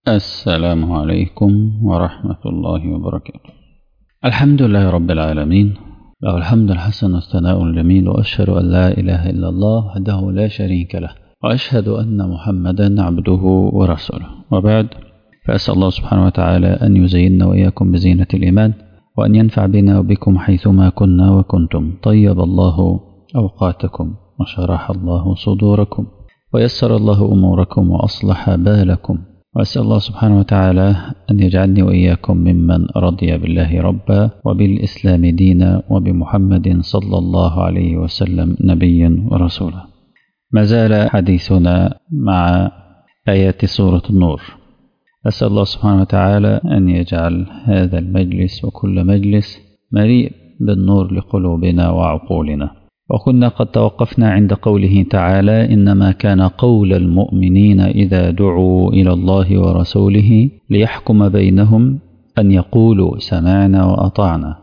السلام عليكم ورحمة الله وبركاته الحمد لله رب العالمين له الحمد الحسن والثناء الجميل وأشهد أن لا إله إلا الله وحده لا شريك له وأشهد أن محمدا عبده ورسوله وبعد فأسأل الله سبحانه وتعالى أن يزيننا وإياكم بزينة الإيمان وأن ينفع بنا وبكم حيثما كنا وكنتم طيب الله أوقاتكم وشرح الله صدوركم ويسر الله أموركم وأصلح بالكم وأسأل الله سبحانه وتعالى أن يجعلني وإياكم ممن رضي بالله ربا وبالإسلام دينا وبمحمد صلى الله عليه وسلم نبيا ورسولا ما زال حديثنا مع آيات سورة النور أسأل الله سبحانه وتعالى أن يجعل هذا المجلس وكل مجلس مليء بالنور لقلوبنا وعقولنا وكنا قد توقفنا عند قوله تعالى إنما كان قول المؤمنين إذا دعوا إلى الله ورسوله ليحكم بينهم أن يقولوا سمعنا وأطعنا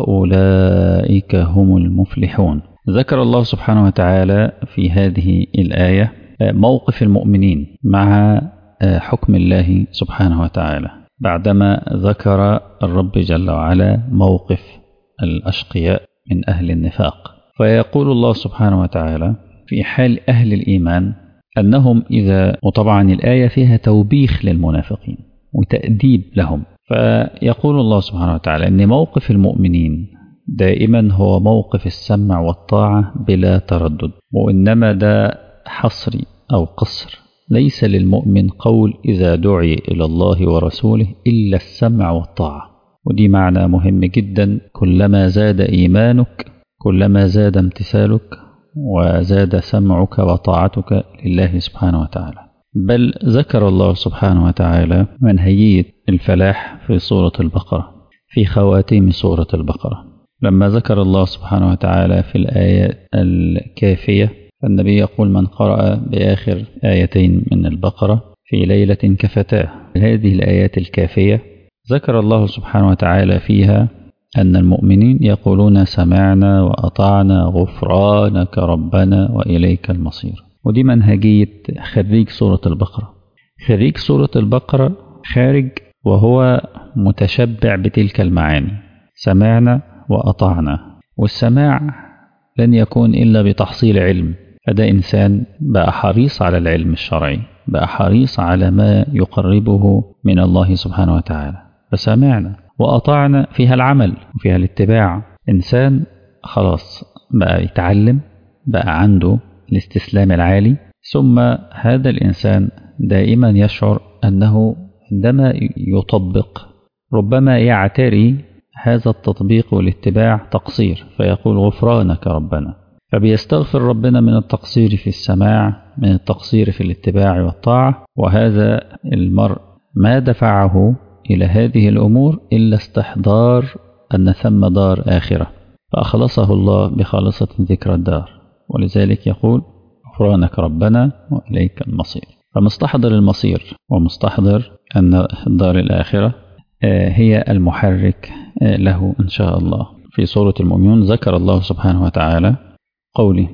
وأولئك هم المفلحون ذكر الله سبحانه وتعالى في هذه الآية موقف المؤمنين مع حكم الله سبحانه وتعالى بعدما ذكر الرب جل وعلا موقف الأشقياء من أهل النفاق فيقول الله سبحانه وتعالى في حال أهل الإيمان أنهم إذا وطبعا الآية فيها توبيخ للمنافقين وتأديب لهم فيقول الله سبحانه وتعالى أن موقف المؤمنين دائما هو موقف السمع والطاعة بلا تردد وإنما ده حصري أو قصر ليس للمؤمن قول إذا دعي إلى الله ورسوله إلا السمع والطاعة ودي معنى مهم جدا كلما زاد إيمانك كلما زاد امتثالك وزاد سمعك وطاعتك لله سبحانه وتعالى بل ذكر الله سبحانه وتعالى منهجية الفلاح في سورة البقرة في خواتيم سورة البقرة لما ذكر الله سبحانه وتعالى في الآية الكافية النبي يقول من قرأ بآخر آيتين من البقرة في ليلة كفتاه هذه الآيات الكافية ذكر الله سبحانه وتعالى فيها أن المؤمنين يقولون سمعنا وأطعنا غفرانك ربنا وإليك المصير ودي منهجية خريج سورة البقرة خريج سورة البقرة خارج وهو متشبع بتلك المعاني سمعنا وأطعنا والسماع لن يكون إلا بتحصيل علم فده إنسان بقى حريص على العلم الشرعي بقى حريص على ما يقربه من الله سبحانه وتعالى فسمعنا وأطعنا فيها العمل وفيها الاتباع إنسان خلاص بقى يتعلم بقى عنده الاستسلام العالي ثم هذا الإنسان دائما يشعر أنه عندما يطبق ربما يعتري هذا التطبيق والاتباع تقصير فيقول غفرانك ربنا فبيستغفر ربنا من التقصير في السماع من التقصير في الاتباع والطاعة وهذا المرء ما دفعه إلى هذه الأمور إلا استحضار أن ثم دار آخرة فأخلصه الله بخالصة ذكر الدار ولذلك يقول غفرانك ربنا وإليك المصير فمستحضر المصير ومستحضر أن الدار الآخرة هي المحرك له إن شاء الله في سورة المؤمنون ذكر الله سبحانه وتعالى قوله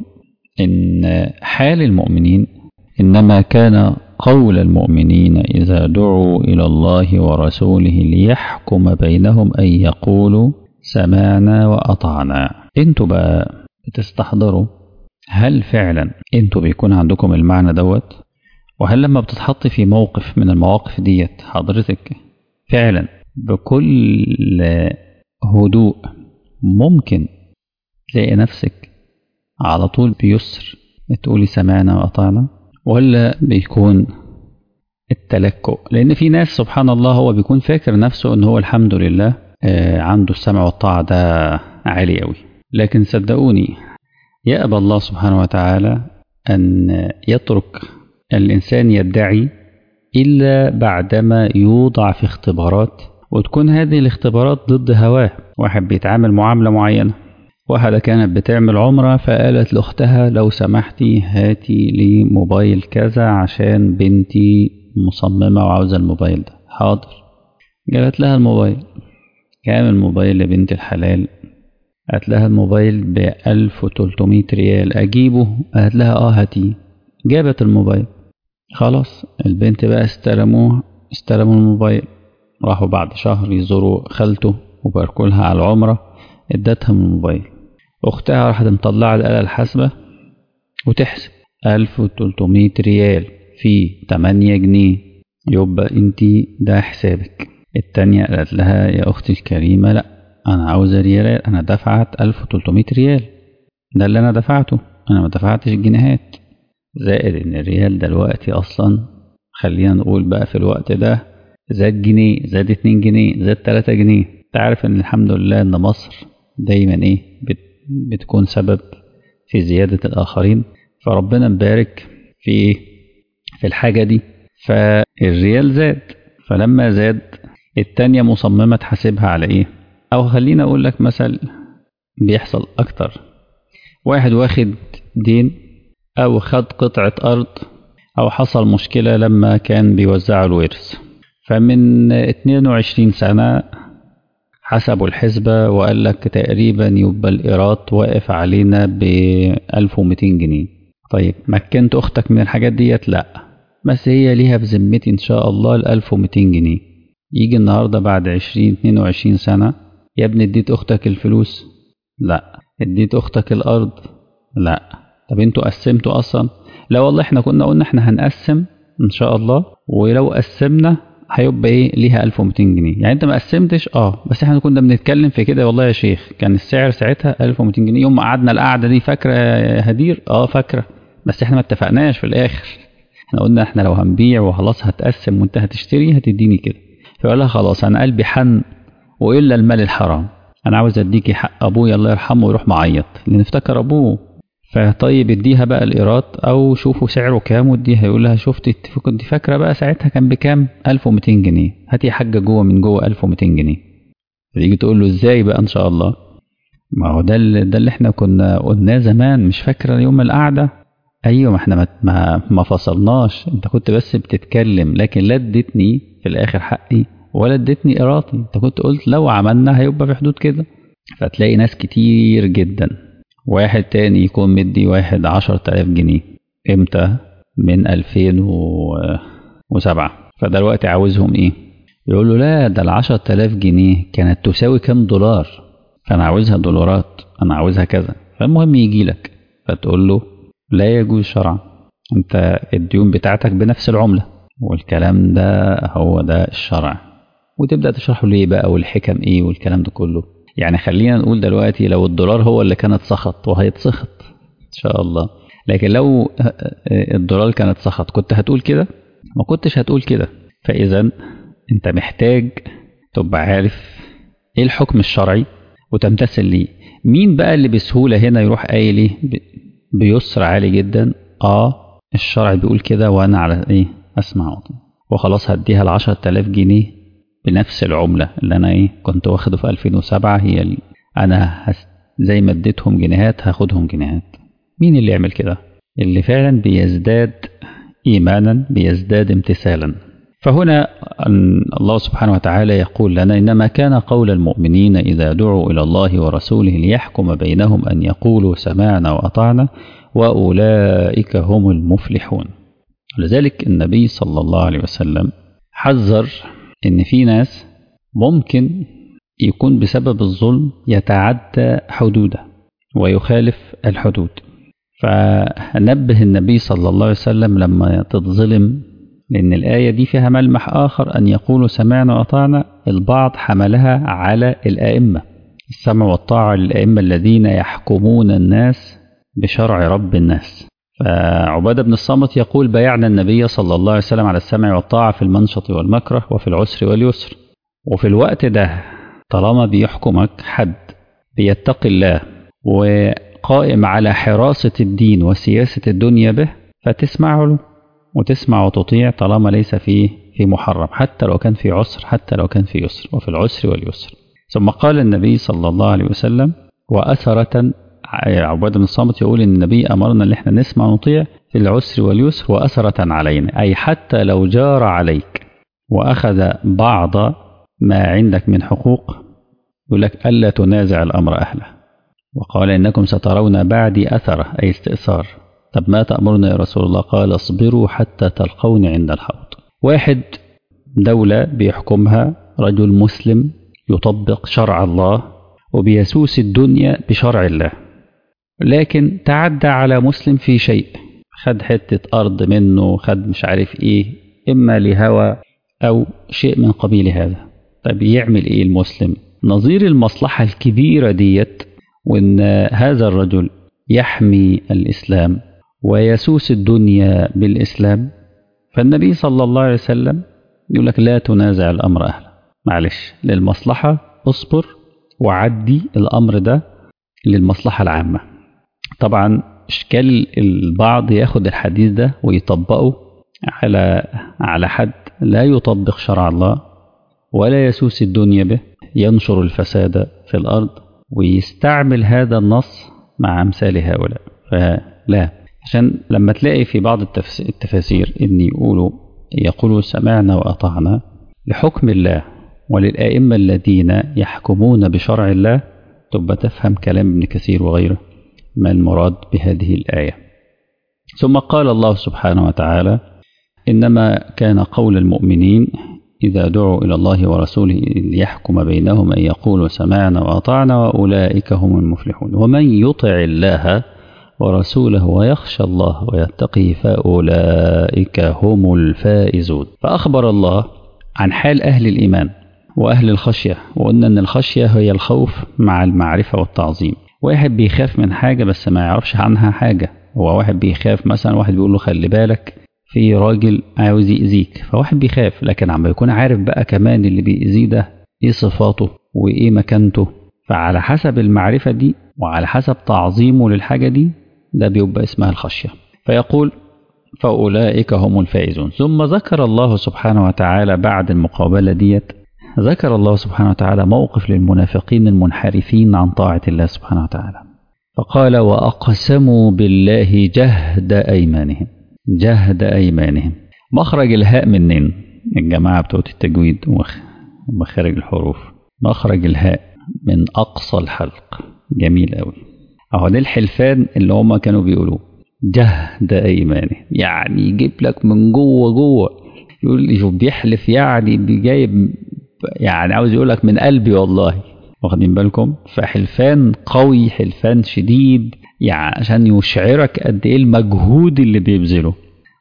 إن حال المؤمنين إنما كان قول المؤمنين إذا دعوا إلى الله ورسوله ليحكم بينهم أن يقولوا سمعنا وأطعنا انتوا بقى بتستحضروا هل فعلا انتوا بيكون عندكم المعنى دوت وهل لما بتتحط في موقف من المواقف ديت حضرتك فعلا بكل هدوء ممكن تلاقي نفسك على طول بيسر تقولي سمعنا وأطعنا ولا بيكون التلكؤ لأن في ناس سبحان الله هو بيكون فاكر نفسه أن هو الحمد لله عنده السمع والطاعة ده عالي قوي لكن صدقوني يأبى الله سبحانه وتعالى أن يترك الإنسان يدعي إلا بعدما يوضع في اختبارات وتكون هذه الاختبارات ضد هواه واحد بيتعامل معاملة معينة واحدة كانت بتعمل عمرة فقالت لأختها لو سمحتي هاتي لي موبايل كذا عشان بنتي مصممة وعاوزة الموبايل ده حاضر جابت لها الموبايل كام الموبايل لبنت الحلال قالت لها الموبايل ب 1300 ريال أجيبه قالت لها اه هاتيه جابت الموبايل خلاص البنت بقى استلموه استلموا الموبايل راحوا بعد شهر يزوروا خالته وباركوا لها على العمرة ادتها من الموبايل أختها راحت مطلعة الآلة الحاسبة وتحسب 1300 ريال في 8 جنيه يبقى انت ده حسابك التانية قالت لها يا أختي الكريمة لا أنا عاوزة ريالات أنا دفعت 1300 ريال ده اللي أنا دفعته أنا ما دفعتش الجنيهات زائد إن الريال دلوقتي أصلا خلينا نقول بقى في الوقت ده زاد جنيه زاد 2 جنيه زاد 3 جنيه تعرف إن الحمد لله إن مصر دايما إيه بت بتكون سبب في زيادة الآخرين فربنا مبارك في إيه في الحاجة دي فالريال زاد فلما زاد التانية مصممة تحاسبها على إيه أو خلينا أقول لك مثل بيحصل أكتر واحد واخد دين أو خد قطعة أرض أو حصل مشكلة لما كان بيوزعوا الورث فمن 22 سنة حسبوا الحسبة وقال لك تقريبا يبقى الإيراد واقف علينا ب 1200 جنيه طيب مكنت أختك من الحاجات ديت لأ بس هي ليها في ذمتي إن شاء الله ال 1200 جنيه يجي النهاردة بعد 20 22 سنة يا ابني اديت أختك الفلوس لأ اديت أختك الأرض لأ طب انتوا قسمتوا أصلا لا والله احنا كنا قلنا احنا هنقسم إن شاء الله ولو قسمنا هيبقى ايه ليها 1200 جنيه يعني انت ما قسمتش اه بس احنا كنا بنتكلم في كده والله يا شيخ كان السعر ساعتها 1200 جنيه يوم ما قعدنا القعده دي فاكره يا هدير اه فاكره بس احنا ما اتفقناش في الاخر احنا قلنا احنا لو هنبيع وخلاص هتقسم وانت هتشتري هتديني كده فقال لها خلاص انا قلبي حن والا المال الحرام انا عاوز اديكي حق ابويا الله يرحمه ويروح معيط لان افتكر ابوه فطيب اديها بقى الايراد او شوفوا سعره كام واديها يقول لها شفت كنت فاكره بقى ساعتها كان بكام 1200 جنيه هاتي يا حاجه جوه من جوه 1200 جنيه تيجي تقول له ازاي بقى ان شاء الله ما هو ده اللي ده اللي احنا كنا قلناه زمان مش فاكره يوم القعده ايوه ما احنا ما ما, ما فصلناش انت كنت بس بتتكلم لكن لا اديتني في الاخر حقي ولا اديتني ايرادي انت كنت قلت لو عملنا هيبقى في حدود كده فتلاقي ناس كتير جدا واحد تاني يكون مدي واحد عشر تلاف جنيه امتى من ألفين وسبعة فدلوقتي عاوزهم ايه يقول له لا ده العشر تلاف جنيه كانت تساوي كام دولار فانا عاوزها دولارات انا عاوزها كذا فالمهم يجي لك فتقول له لا يجوز شرعا انت الديون بتاعتك بنفس العملة والكلام ده هو ده الشرع وتبدأ تشرحه ليه بقى والحكم ايه والكلام ده كله يعني خلينا نقول دلوقتي لو الدولار هو اللي كانت سخط وهيتسخط ان شاء الله لكن لو الدولار كانت سخط كنت هتقول كده ما كنتش هتقول كده فاذا انت محتاج تبقى عارف ايه الحكم الشرعي وتمتثل ليه مين بقى اللي بسهوله هنا يروح قايل ايه بيسر عالي جدا اه الشرع بيقول كده وانا على ايه اسمع وطن. وخلاص هديها ال 10000 جنيه بنفس العملة اللي أنا إيه كنت واخده في 2007 هي اللي أنا هس زي ما اديتهم جنيهات هاخدهم جنيهات مين اللي يعمل كده؟ اللي فعلا بيزداد إيمانا بيزداد امتثالا فهنا الله سبحانه وتعالى يقول لنا إنما كان قول المؤمنين إذا دعوا إلى الله ورسوله ليحكم بينهم أن يقولوا سمعنا وأطعنا وأولئك هم المفلحون لذلك النبي صلى الله عليه وسلم حذر إن في ناس ممكن يكون بسبب الظلم يتعدى حدوده ويخالف الحدود فنبه النبي صلى الله عليه وسلم لما تتظلم لأن الآية دي فيها ملمح آخر أن يقولوا سمعنا وأطعنا البعض حملها على الآئمة السمع والطاعة للآئمة الذين يحكمون الناس بشرع رب الناس فعبادة بن الصامت يقول بايعنا النبي صلى الله عليه وسلم على السمع والطاعة في المنشط والمكره وفي العسر واليسر وفي الوقت ده طالما بيحكمك حد بيتقي الله وقائم على حراسة الدين وسياسة الدنيا به فتسمع له وتسمع وتطيع طالما ليس فيه في محرم حتى لو كان في عسر حتى لو كان في يسر وفي العسر واليسر ثم قال النبي صلى الله عليه وسلم وأثرة عبادة بن الصامت يقول ان النبي امرنا ان احنا نسمع ونطيع في العسر واليسر واثرة علينا اي حتى لو جار عليك واخذ بعض ما عندك من حقوق يقول لك الا تنازع الامر اهله وقال انكم سترون بعدي اثره اي استئثار طب ما تامرنا يا رسول الله قال اصبروا حتى تلقوني عند الحوض واحد دولة بيحكمها رجل مسلم يطبق شرع الله وبيسوس الدنيا بشرع الله لكن تعدى على مسلم في شيء خد حتة أرض منه خد مش عارف إيه إما لهوى أو شيء من قبيل هذا طب يعمل إيه المسلم نظير المصلحة الكبيرة ديت وإن هذا الرجل يحمي الإسلام ويسوس الدنيا بالإسلام فالنبي صلى الله عليه وسلم يقول لك لا تنازع الأمر أهله معلش للمصلحة اصبر وعدي الأمر ده للمصلحة العامة طبعا اشكال البعض ياخد الحديث ده ويطبقه على على حد لا يطبق شرع الله ولا يسوس الدنيا به ينشر الفساد في الأرض ويستعمل هذا النص مع أمثال هؤلاء فلا عشان لما تلاقي في بعض التفاسير إن يقولوا يقولوا سمعنا وأطعنا لحكم الله وللآئمة الذين يحكمون بشرع الله تبقى تفهم كلام ابن كثير وغيره ما المراد بهذه الآية ثم قال الله سبحانه وتعالى إنما كان قول المؤمنين إذا دعوا إلى الله ورسوله ليحكم بينهم أن يقولوا سمعنا وأطعنا وأولئك هم المفلحون ومن يطع الله ورسوله ويخشى الله ويتقي فأولئك هم الفائزون فأخبر الله عن حال أهل الإيمان وأهل الخشية وقلنا أن الخشية هي الخوف مع المعرفة والتعظيم واحد بيخاف من حاجة بس ما يعرفش عنها حاجة هو واحد بيخاف مثلا واحد بيقول له خلي بالك في راجل عاوز يأذيك فواحد بيخاف لكن عم يكون عارف بقى كمان اللي بيأذيه ده ايه صفاته وايه مكانته فعلى حسب المعرفة دي وعلى حسب تعظيمه للحاجة دي ده بيبقى اسمها الخشية فيقول فأولئك هم الفائزون ثم ذكر الله سبحانه وتعالى بعد المقابلة ديت ذكر الله سبحانه وتعالى موقف للمنافقين المنحرفين عن طاعة الله سبحانه وتعالى فقال وأقسموا بالله جهد أيمانهم جهد أيمانهم مخرج الهاء منين الجماعة بتوع التجويد ومخارج الحروف مخرج الهاء من أقصى الحلق جميل أوي أهو ده الحلفان اللي هما كانوا بيقولوه جهد أيمانه يعني يجيب لك من جوه جوه يقول لي بيحلف يعني بجايب يعني عاوز يقول لك من قلبي والله واخدين بالكم فحلفان قوي حلفان شديد يعني عشان يشعرك قد ايه المجهود اللي بيبذله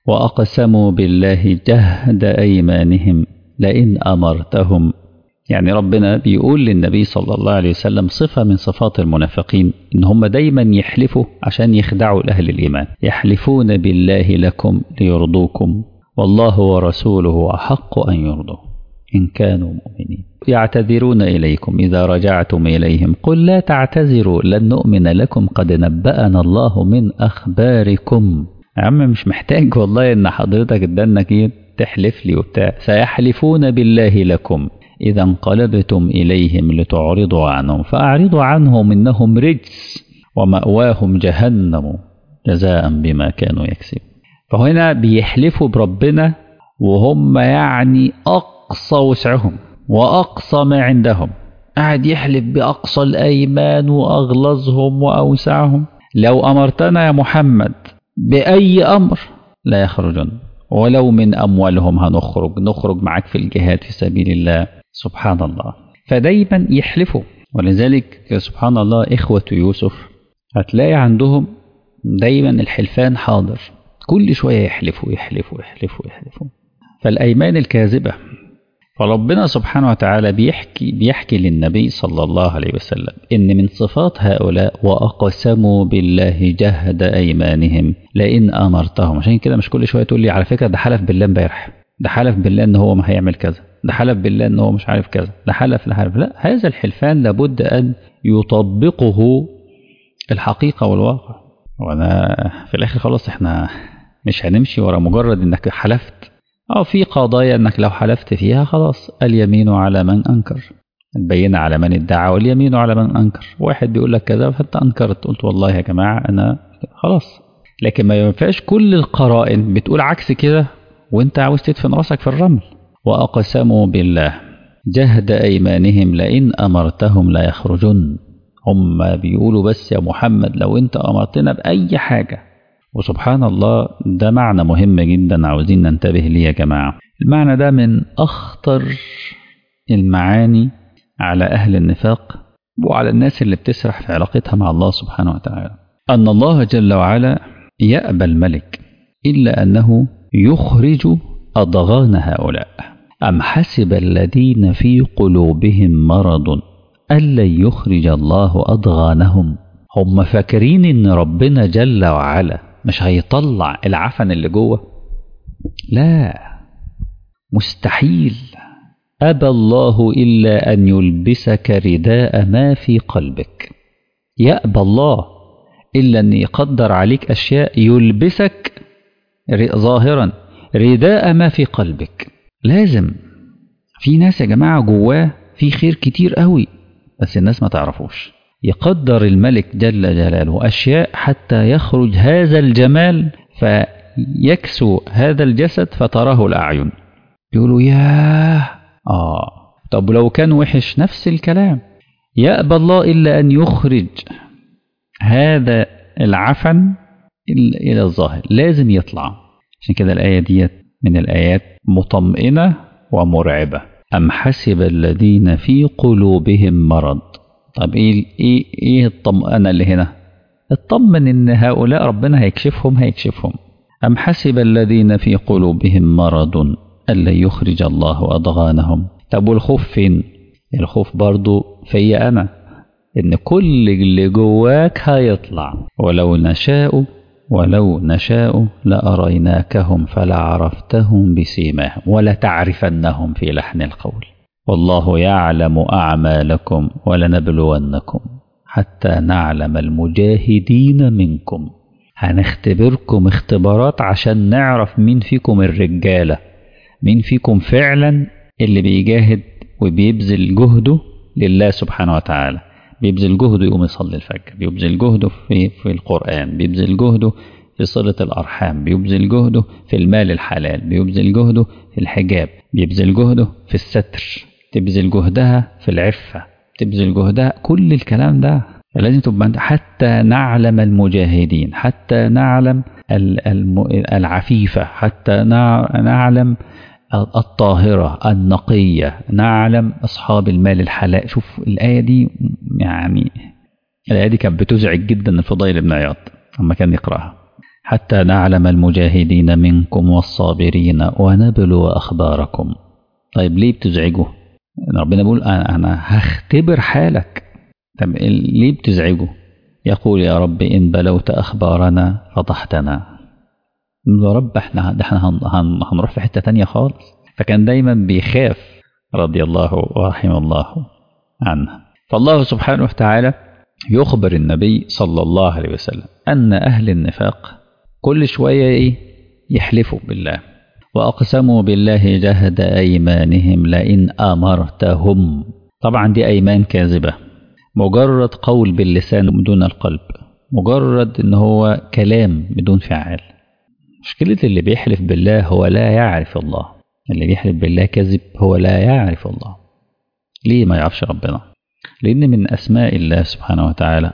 واقسموا بالله جهد ايمانهم لئن امرتهم يعني ربنا بيقول للنبي صلى الله عليه وسلم صفة من صفات المنافقين إن هم دايما يحلفوا عشان يخدعوا لأهل الإيمان يحلفون بالله لكم ليرضوكم والله ورسوله أحق أن يرضوه إن كانوا مؤمنين يعتذرون إليكم إذا رجعتم إليهم قل لا تعتذروا لن نؤمن لكم قد نبأنا الله من أخباركم يا عم مش محتاج والله إن حضرتك ادانك إيه تحلف لي وبتاع سيحلفون بالله لكم إذا انقلبتم إليهم لتعرضوا عنهم فأعرضوا عنهم إنهم رجس ومأواهم جهنم جزاء بما كانوا يكسبون فهنا بيحلفوا بربنا وهم يعني أقصى وسعهم وأقصى ما عندهم قاعد يحلف بأقصى الأيمان وأغلظهم وأوسعهم لو أمرتنا يا محمد بأي أمر لا يخرجن ولو من أموالهم هنخرج نخرج معاك في الجهاد في سبيل الله سبحان الله فدايما يحلفوا ولذلك سبحان الله إخوة يوسف هتلاقي عندهم دايما الحلفان حاضر كل شوية يحلفوا يحلفوا يحلفوا يحلفوا فالأيمان الكاذبة فربنا سبحانه وتعالى بيحكي بيحكي للنبي صلى الله عليه وسلم إن من صفات هؤلاء وأقسموا بالله جهد أيمانهم لئن أمرتهم عشان كده مش كل شوية تقول لي على فكرة ده حلف بالله امبارح ده حلف بالله إن هو ما هيعمل كذا ده حلف بالله إن هو مش عارف كذا ده حلف ده حلف لا هذا الحلفان لابد أن يطبقه الحقيقة والواقع وأنا في الآخر خلاص إحنا مش هنمشي ورا مجرد إنك حلفت أو في قضايا أنك لو حلفت فيها خلاص اليمين على من أنكر البينة على من ادعى واليمين على من أنكر واحد بيقول لك كذا فأنت أنكرت قلت والله يا جماعة أنا خلاص لكن ما ينفعش كل القرائن بتقول عكس كده وانت عاوز تدفن راسك في الرمل وأقسموا بالله جهد أيمانهم لئن أمرتهم لا يخرجن هم بيقولوا بس يا محمد لو انت أمرتنا بأي حاجة وسبحان الله ده معنى مهم جدا عاوزين ننتبه ليه يا جماعة المعنى ده من أخطر المعاني على أهل النفاق وعلى الناس اللي بتسرح في علاقتها مع الله سبحانه وتعالى أن الله جل وعلا يأبى الملك إلا أنه يخرج أضغان هؤلاء أم حسب الذين في قلوبهم مرض ألن يخرج الله أضغانهم هم فاكرين إن ربنا جل وعلا مش هيطلع العفن اللي جوه لا مستحيل أبى الله إلا أن يلبسك رداء ما في قلبك يأبى الله إلا أن يقدر عليك أشياء يلبسك ظاهرا رداء ما في قلبك لازم في ناس يا جماعة جواه في خير كتير قوي بس الناس ما تعرفوش يقدر الملك جل جلاله أشياء حتى يخرج هذا الجمال فيكسو هذا الجسد فتراه الأعين يقولوا ياه آه طب لو كان وحش نفس الكلام يأبى الله إلا أن يخرج هذا العفن إلى الظاهر لازم يطلع عشان كده الآية ديت من الآيات مطمئنة ومرعبة أم حسب الذين في قلوبهم مرض طب إيه, إيه, إيه الطمأنة اللي هنا اطمن إن هؤلاء ربنا هيكشفهم هيكشفهم أم حسب الذين في قلوبهم مرض ألا يخرج الله أضغانهم طب والخوف فين الخوف برضو في أنا إن كل اللي جواك هيطلع ولو نشاء ولو نشاء لأريناكهم فلعرفتهم بسيماهم ولتعرفنهم في لحن القول والله يعلم أعمالكم ولنبلونكم حتى نعلم المجاهدين منكم هنختبركم اختبارات عشان نعرف مين فيكم الرجالة مين فيكم فعلا اللي بيجاهد وبيبذل جهده لله سبحانه وتعالى بيبذل جهده يقوم يصلي الفجر بيبذل جهده في في القرآن بيبذل جهده في صلة الأرحام بيبذل جهده في المال الحلال بيبذل جهده في الحجاب بيبذل جهده في الستر تبذل جهدها في العفة تبذل جهدها كل الكلام ده لازم تبقى حتى نعلم المجاهدين حتى نعلم العفيفة حتى نعلم الطاهرة النقية نعلم أصحاب المال الحلال شوف الآية دي يعني الآية دي كانت بتزعج جدا الفضيل بن عياض لما كان يقرأها حتى نعلم المجاهدين منكم والصابرين ونبلو أخباركم طيب ليه بتزعجه ربنا بيقول أنا هختبر حالك طب ليه بتزعجه يقول يا رب إن بلوت أخبارنا فضحتنا يا رب احنا ده احنا هنروح في حتة تانية خالص فكان دايما بيخاف رضي الله ورحمه الله عنه فالله سبحانه وتعالى يخبر النبي صلى الله عليه وسلم أن أهل النفاق كل شوية إيه يحلفوا بالله وأقسموا بالله جهد أيمانهم لئن أمرتهم طبعا دي أيمان كاذبة مجرد قول باللسان دون القلب مجرد ان هو كلام بدون فعال مشكلة اللي بيحلف بالله هو لا يعرف الله اللي بيحلف بالله كذب هو لا يعرف الله ليه ما يعرفش ربنا لأن من أسماء الله سبحانه وتعالى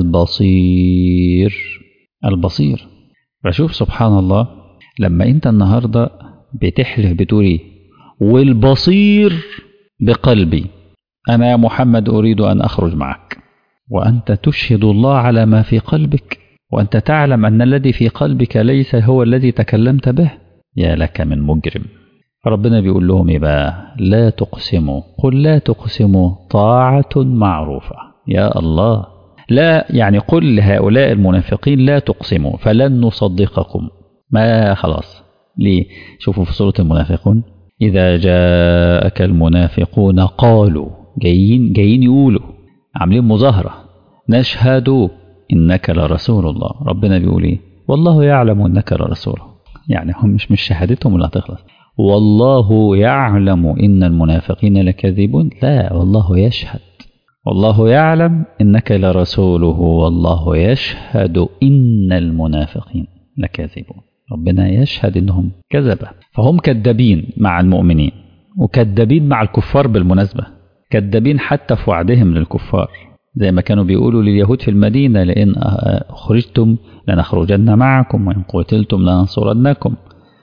البصير البصير بشوف سبحان الله لما أنت النهاردة بتحلف بتقول إيه والبصير بقلبي أنا يا محمد أريد أن أخرج معك وأنت تشهد الله على ما في قلبك وأنت تعلم أن الذي في قلبك ليس هو الذي تكلمت به يا لك من مجرم ربنا بيقول لهم إيه بقى لا تقسموا قل لا تقسموا طاعة معروفة يا الله لا يعني قل لهؤلاء المنافقين لا تقسموا فلن نصدقكم ما خلاص ليه شوفوا في سورة المنافقون إذا جاءك المنافقون قالوا جايين جايين يقولوا عاملين مظاهرة نشهد إنك لرسول الله ربنا بيقول إيه والله يعلم إنك لرسوله يعني هم مش مش شهادتهم اللي هتخلص والله يعلم إن المنافقين لكاذبون لا والله يشهد والله يعلم إنك لرسوله والله يشهد إن المنافقين لكاذبون ربنا يشهد إنهم كذبة فهم كذابين مع المؤمنين وكذابين مع الكفار بالمناسبة كذابين حتى في وعدهم للكفار زي ما كانوا بيقولوا لليهود في المدينة لئن خرجتم لنخرجن معكم وإن قتلتم لننصرنكم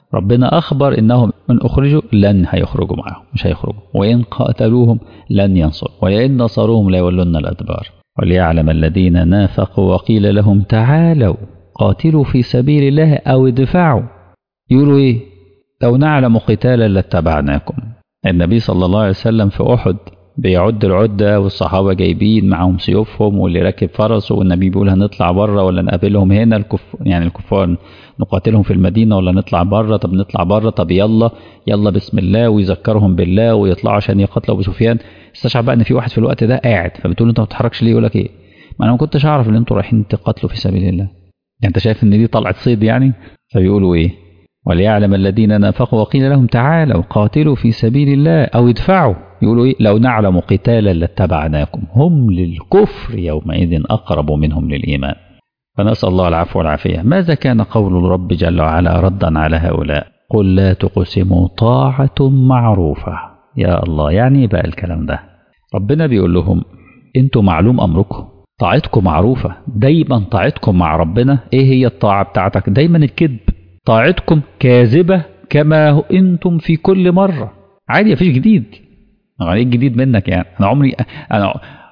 ربنا أخبر إنهم من أخرجوا لن هيخرجوا معهم مش هيخرجوا وإن قاتلوهم لن ينصروا وإن نصروهم ليولن الأدبار وليعلم الذين نافقوا وقيل لهم تعالوا قاتلوا في سبيل الله أو ادفعوا يقولوا إيه لو نعلم قتالا لاتبعناكم النبي صلى الله عليه وسلم في أحد بيعد العدة والصحابة جايبين معهم سيوفهم واللي راكب فرسه والنبي بيقول هنطلع بره ولا نقابلهم هنا الكف يعني الكفار نقاتلهم في المدينة ولا نطلع بره طب نطلع بره طب يلا يلا بسم الله ويذكرهم بالله ويطلعوا عشان يقاتلوا أبو سفيان استشعر بقى إن في واحد في الوقت ده قاعد فبتقول له أنت ما بتتحركش ليه يقول لك إيه ما أنا ما كنتش أعرف إن أنتوا رايحين تقاتلوا في سبيل الله يعني أنت شايف إن دي طلعت صيد يعني فبيقولوا إيه وليعلم الذين نافقوا وقيل لهم تعالوا قاتلوا في سبيل الله أو ادفعوا يقولوا إيه لو نعلم قتالا لاتبعناكم هم للكفر يومئذ أقرب منهم للإيمان فنسأل الله العفو والعافية ماذا كان قول الرب جل وعلا ردا على هؤلاء قل لا تقسموا طاعة معروفة يا الله يعني بقى الكلام ده ربنا بيقول لهم انتوا معلوم أمركم طاعتكم معروفة دايما طاعتكم مع ربنا ايه هي الطاعة بتاعتك دايما الكذب طاعتكم كاذبة كما انتم في كل مرة عادي مفيش جديد يعني ايه الجديد منك يعني انا عمري انا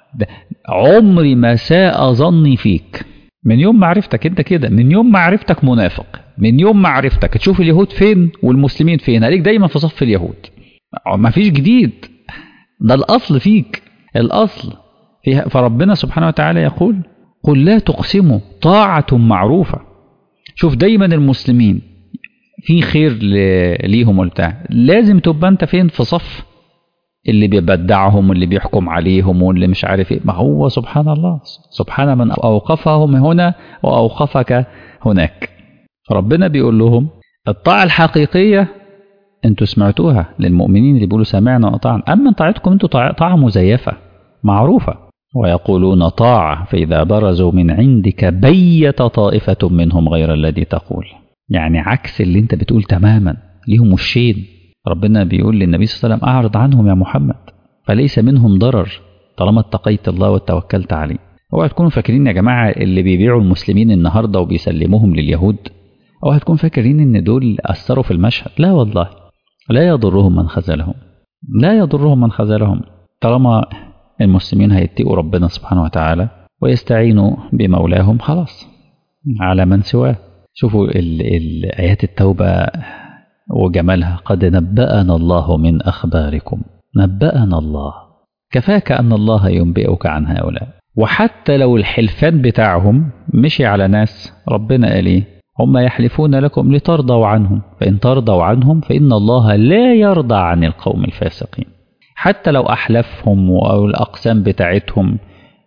عمري ما ساء ظني فيك من يوم ما عرفتك انت كده من يوم ما عرفتك منافق من يوم ما عرفتك تشوف اليهود فين والمسلمين فين هليك دايما في صف اليهود ما فيش جديد ده الاصل فيك الاصل فيها فربنا سبحانه وتعالى يقول قل لا تقسموا طاعة معروفة شوف دايما المسلمين في خير ليهم وبتاع لازم تبقى انت فين في صف اللي بيبدعهم واللي بيحكم عليهم واللي مش عارف ايه ما هو سبحان الله سبحان من اوقفهم هنا واوقفك هناك ربنا بيقول لهم الطاعة الحقيقية انتوا سمعتوها للمؤمنين اللي بيقولوا سمعنا وأطعنا أما طاعتكم انتوا طاعة مزيفة معروفة ويقولون طاعة فإذا برزوا من عندك بيت طائفة منهم غير الذي تقول يعني عكس اللي انت بتقول تماما ليهم وشين ربنا بيقول للنبي صلى الله عليه وسلم أعرض عنهم يا محمد فليس منهم ضرر طالما اتقيت الله وتوكلت عليه اوعى تكونوا فاكرين يا جماعة اللي بيبيعوا المسلمين النهاردة وبيسلموهم لليهود اوعى تكونوا فاكرين ان دول أثروا في المشهد لا والله لا يضرهم من خذلهم لا يضرهم من خذلهم طالما المسلمين هيتقوا ربنا سبحانه وتعالى ويستعينوا بمولاهم خلاص على من سواه شوفوا الآيات التوبة وجمالها قد نبأنا الله من أخباركم نبأنا الله كفاك أن الله ينبئك عن هؤلاء وحتى لو الحلفان بتاعهم مشي على ناس ربنا قال ايه هم يحلفون لكم لترضوا عنهم فإن ترضوا عنهم فإن الله لا يرضى عن القوم الفاسقين حتى لو أحلفهم أو الأقسام بتاعتهم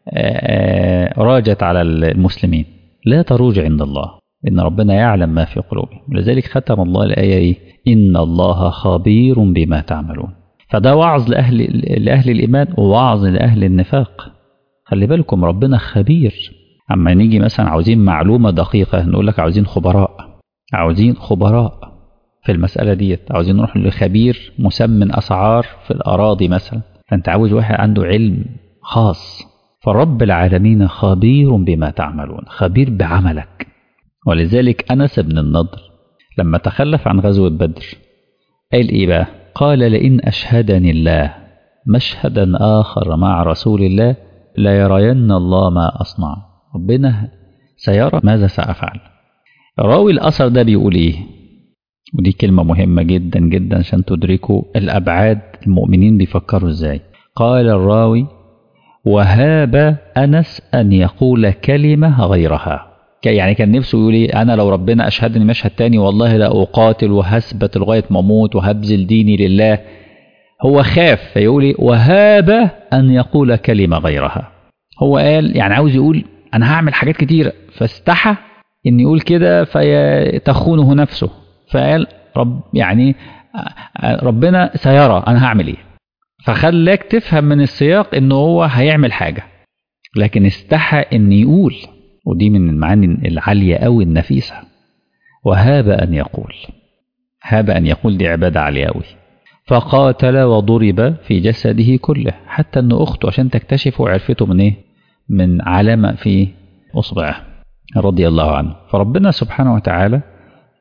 راجت على المسلمين لا تروج عند الله إن ربنا يعلم ما في قلوبهم لذلك ختم الله الآية إيه؟ إن الله خبير بما تعملون فده وعظ لأهل, لأهل الإيمان ووعظ لأهل النفاق خلي بالكم ربنا خبير أما نيجي مثلا عاوزين معلومة دقيقة نقول لك عاوزين خبراء عاوزين خبراء في المسألة ديت عاوزين نروح لخبير مسمن أسعار في الأراضي مثلا فأنت عاوز واحد عنده علم خاص فرب العالمين خبير بما تعملون خبير بعملك ولذلك أنس بن النضر لما تخلف عن غزوة بدر قال إيه بقى قال لئن أشهدني الله مشهدا آخر مع رسول الله لا يرين الله ما أصنع ربنا سيرى ماذا سأفعل راوي الأثر ده بيقول إيه ودي كلمة مهمة جدا جدا عشان تدركوا الأبعاد المؤمنين بيفكروا إزاي قال الراوي وهاب أنس أن يقول كلمة غيرها يعني كان نفسه يقول ايه انا لو ربنا اشهدني مشهد تاني والله لا اقاتل وهثبت لغايه ما اموت وهبذل ديني لله هو خاف فيقول ايه وهاب ان يقول كلمه غيرها هو قال يعني عاوز يقول انا هعمل حاجات كتيره فاستحى ان يقول كده فيتخونه نفسه فقال رب يعني ربنا سيرى انا هعمل ايه فخلاك تفهم من السياق ان هو هيعمل حاجه لكن استحى ان يقول ودي من المعاني العالية أوي النفيسة وهاب أن يقول هاب أن يقول دي عبادة عالية أوي فقاتل وضرب في جسده كله حتى أن أخته عشان تكتشف وعرفته من إيه من علامة في أصبعه رضي الله عنه فربنا سبحانه وتعالى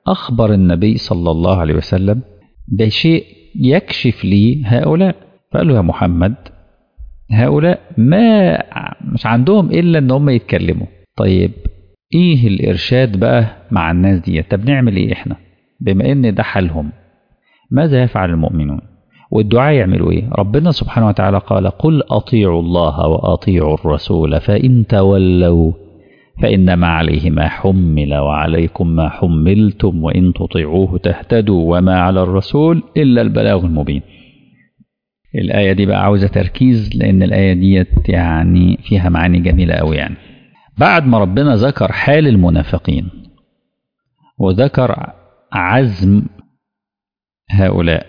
أخبر النبي صلى الله عليه وسلم بشيء يكشف لي هؤلاء فقال له يا محمد هؤلاء ما مش عندهم إلا إن هم يتكلموا طيب إيه الإرشاد بقى مع الناس دي طب نعمل إيه إحنا بما إن ده حالهم ماذا يفعل المؤمنون والدعاء يعملوا إيه ربنا سبحانه وتعالى قال قل أطيعوا الله وأطيعوا الرسول فإن تولوا فإنما عليه ما حمل وعليكم ما حملتم وإن تطيعوه تهتدوا وما على الرسول إلا البلاغ المبين الآية دي بقى عاوزة تركيز لأن الآية دي يعني فيها معاني جميلة أوي يعني بعد ما ربنا ذكر حال المنافقين وذكر عزم هؤلاء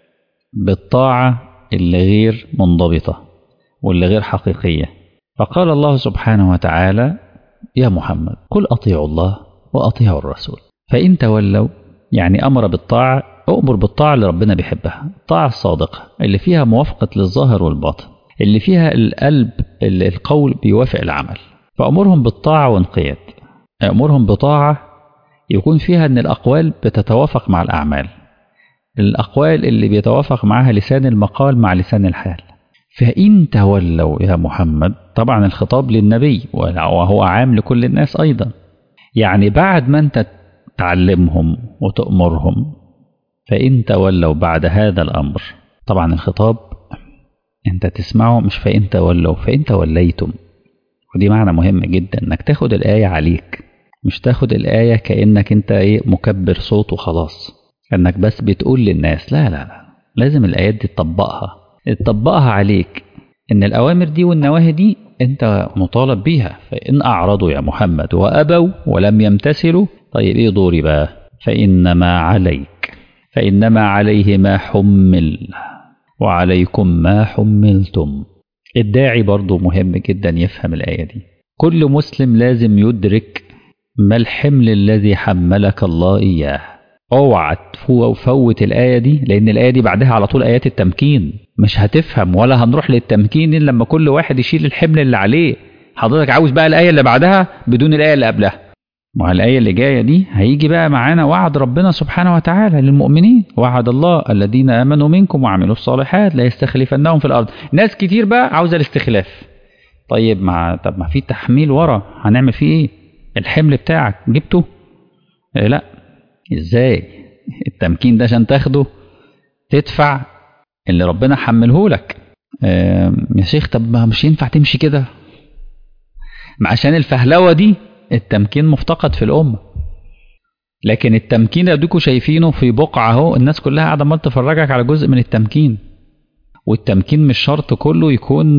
بالطاعة اللي غير منضبطة واللي غير حقيقية فقال الله سبحانه وتعالى يا محمد قل أطيعوا الله وأطيعوا الرسول فإن تولوا يعني أمر بالطاعة أؤمر بالطاعة اللي ربنا بيحبها الطاعة الصادقة اللي فيها موافقة للظاهر والباطن اللي فيها القلب اللي القول بيوافق العمل فأمرهم بالطاعة وانقياد أمرهم بطاعة يكون فيها أن الأقوال بتتوافق مع الأعمال الأقوال اللي بيتوافق معها لسان المقال مع لسان الحال فإن تولوا يا محمد طبعا الخطاب للنبي وهو عام لكل الناس أيضا يعني بعد ما أنت تعلمهم وتأمرهم فإن تولوا بعد هذا الأمر طبعا الخطاب أنت تسمعه مش فإن تولوا فإن توليتم ودي معنى مهم جدا انك تاخد الآية عليك مش تاخد الآية كأنك انت ايه مكبر صوت وخلاص انك بس بتقول للناس لا لا لا لازم الآيات دي تطبقها تطبقها عليك ان الأوامر دي والنواهي دي انت مطالب بيها فإن أعرضوا يا محمد وأبوا ولم يمتثلوا طيب ايه دوري بقى فإنما عليك فإنما عليه ما حمل وعليكم ما حملتم الداعي برضو مهم جدا يفهم الآية دي كل مسلم لازم يدرك ما الحمل الذي حملك الله إياه اوعى تفوت الآية دي لأن الآية دي بعدها على طول آيات التمكين مش هتفهم ولا هنروح للتمكين إلا لما كل واحد يشيل الحمل اللي عليه حضرتك عاوز بقى الآية اللي بعدها بدون الآية اللي قبلها مع الآية اللي جاية دي هيجي بقى معانا وعد ربنا سبحانه وتعالى للمؤمنين وعد الله الذين آمنوا منكم وعملوا الصالحات لا يستخلفنهم في الأرض ناس كتير بقى عاوزة الاستخلاف طيب مع طب ما في تحميل ورا هنعمل فيه ايه الحمل بتاعك جبته إيه لا ازاي التمكين ده عشان تاخده تدفع اللي ربنا حمله لك اه يا شيخ طب ما مش ينفع تمشي كده عشان الفهلوه دي التمكين مفتقد في الأمة لكن التمكين اديكوا شايفينه في بقعة اهو الناس كلها قاعدة عمال تفرجك على جزء من التمكين والتمكين مش شرط كله يكون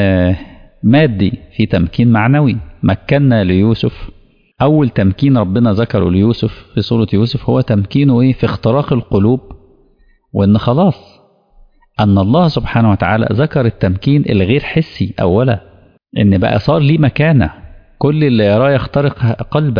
مادي في تمكين معنوي مكنا ليوسف أول تمكين ربنا ذكره ليوسف في سورة يوسف هو تمكينه إيه في اختراق القلوب وإن خلاص أن الله سبحانه وتعالى ذكر التمكين الغير حسي أولا إن بقى صار ليه مكانة كل اللي يراه يخترق قلبه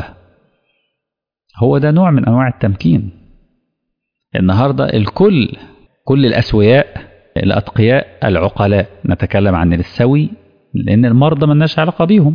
هو ده نوع من أنواع التمكين النهاردة الكل كل الأسوياء الأتقياء العقلاء نتكلم عن السوي لأن المرضى ملناش علاقة بيهم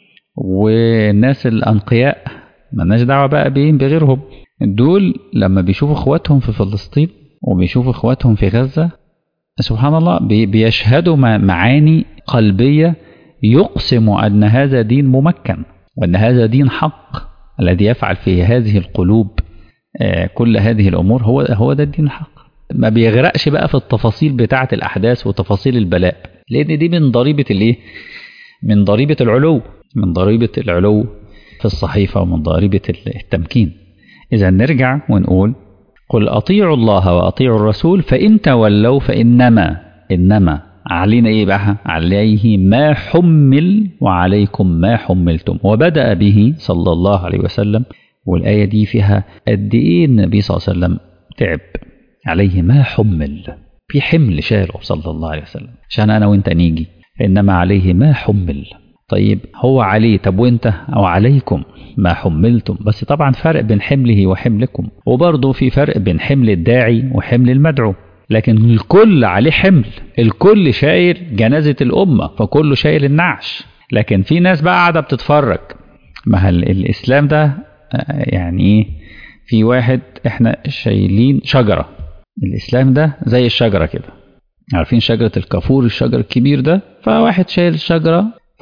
والناس الأنقياء ملناش دعوة بقى بيهم بغيرهم دول لما بيشوفوا اخواتهم في فلسطين وبيشوفوا اخواتهم في غزة سبحان الله بيشهدوا معاني قلبية يقسم أن هذا دين ممكن وأن هذا دين حق الذي يفعل في هذه القلوب كل هذه الأمور هو هو ده الدين الحق ما بيغرقش بقى في التفاصيل بتاعة الأحداث وتفاصيل البلاء لأن دي من ضريبة الإيه؟ من ضريبة العلو من ضريبة العلو في الصحيفة ومن ضريبة التمكين إذا نرجع ونقول قل أطيعوا الله وأطيعوا الرسول فإن تولوا فإنما إنما علينا إيه بقى عليه ما حمل وعليكم ما حملتم وبدأ به صلى الله عليه وسلم والآية دي فيها قد إيه النبي صلى الله عليه وسلم تعب عليه ما حمل في حمل شاله صلى الله عليه وسلم عشان أنا وإنت نيجي فإنما عليه ما حمل طيب هو عليه طب وانت او عليكم ما حملتم بس طبعا فرق بين حمله وحملكم وبرضه في فرق بين حمل الداعي وحمل المدعو لكن الكل عليه حمل الكل شايل جنازة الأمة فكله شايل النعش لكن في ناس بقى قاعدة بتتفرج ما الإسلام ده يعني ايه في واحد احنا شايلين شجرة الإسلام ده زي الشجرة كده عارفين شجرة الكافور الشجر الكبير ده فواحد شايل الشجرة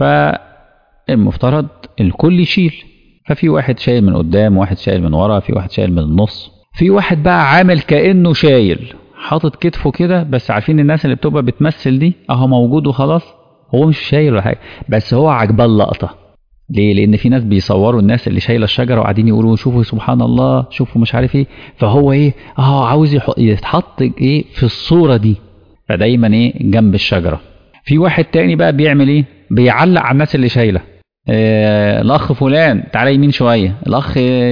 فالمفترض الكل يشيل ففي واحد شايل من قدام واحد شايل من ورا في واحد شايل من النص في واحد بقى عامل كأنه شايل حاطط كتفه كده بس عارفين الناس اللي بتبقى بتمثل دي اهو موجود وخلاص هو مش شايل ولا حاجه بس هو عجباه اللقطه ليه لان في ناس بيصوروا الناس اللي شايله الشجره وقاعدين يقولوا شوفوا سبحان الله شوفوا مش عارف ايه فهو ايه اه عاوز يتحط ايه في الصوره دي فدايما ايه جنب الشجره في واحد تاني بقى بيعمل ايه بيعلق على الناس اللي شايله آه الاخ فلان تعالى يمين شويه الاخ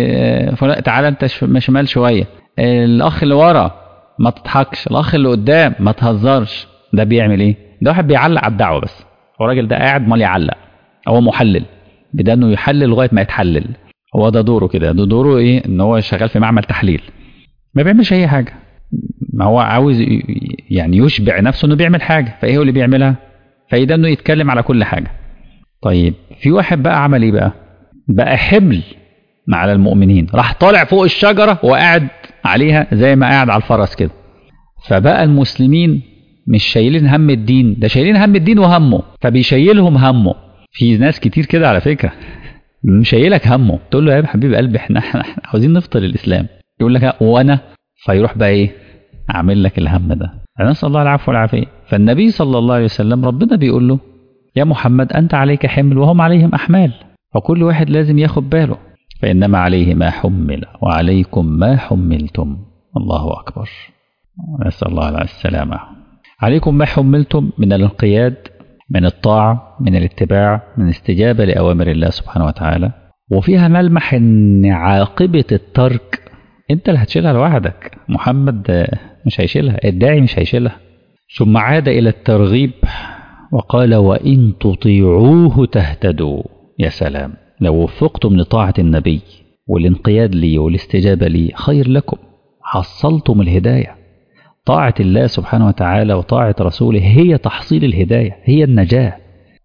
آه فلان تعالى انت شمال شويه آه الاخ اللي ورا ما تضحكش الاخ اللي قدام ما تهزرش ده بيعمل ايه ده واحد بيعلق على الدعوه بس هو الراجل ده قاعد مال يعلق هو محلل بدا انه يحلل لغايه ما يتحلل هو ده دوره كده ده دوره ايه ان هو شغال في معمل تحليل ما بيعملش اي حاجه ما هو عاوز يعني يشبع نفسه انه بيعمل حاجه فايه هو اللي بيعملها فايده انه يتكلم على كل حاجه طيب في واحد بقى عمل ايه بقى بقى حمل على المؤمنين راح طالع فوق الشجره وقاعد عليها زي ما قاعد على الفرس كده فبقى المسلمين مش شايلين هم الدين ده شايلين هم الدين وهمه فبيشيلهم همه في ناس كتير كده على فكره مشيلك همه تقول له يا حبيب قلبي احنا احنا عاوزين نفطر الاسلام يقول لك وانا فيروح بقى ايه اعمل لك الهم ده نسال الله العفو والعافيه فالنبي صلى الله عليه وسلم ربنا بيقول له يا محمد انت عليك حمل وهم عليهم احمال فكل واحد لازم ياخد باله فانما عليه ما حمل وعليكم ما حملتم الله اكبر نسال الله على السلامه عليكم ما حملتم من الانقياد من الطاعة من الاتباع من الاستجابة لأوامر الله سبحانه وتعالى وفيها ملمح ان عاقبة الترك انت اللي هتشيلها لوحدك محمد مش هيشيلها الداعي مش هيشيلها ثم عاد إلى الترغيب وقال وإن تطيعوه تهتدوا يا سلام لو وفقتم لطاعة النبي والانقياد لي والاستجابة لي خير لكم حصلتم الهدايه طاعة الله سبحانه وتعالى وطاعة رسوله هي تحصيل الهداية هي النجاة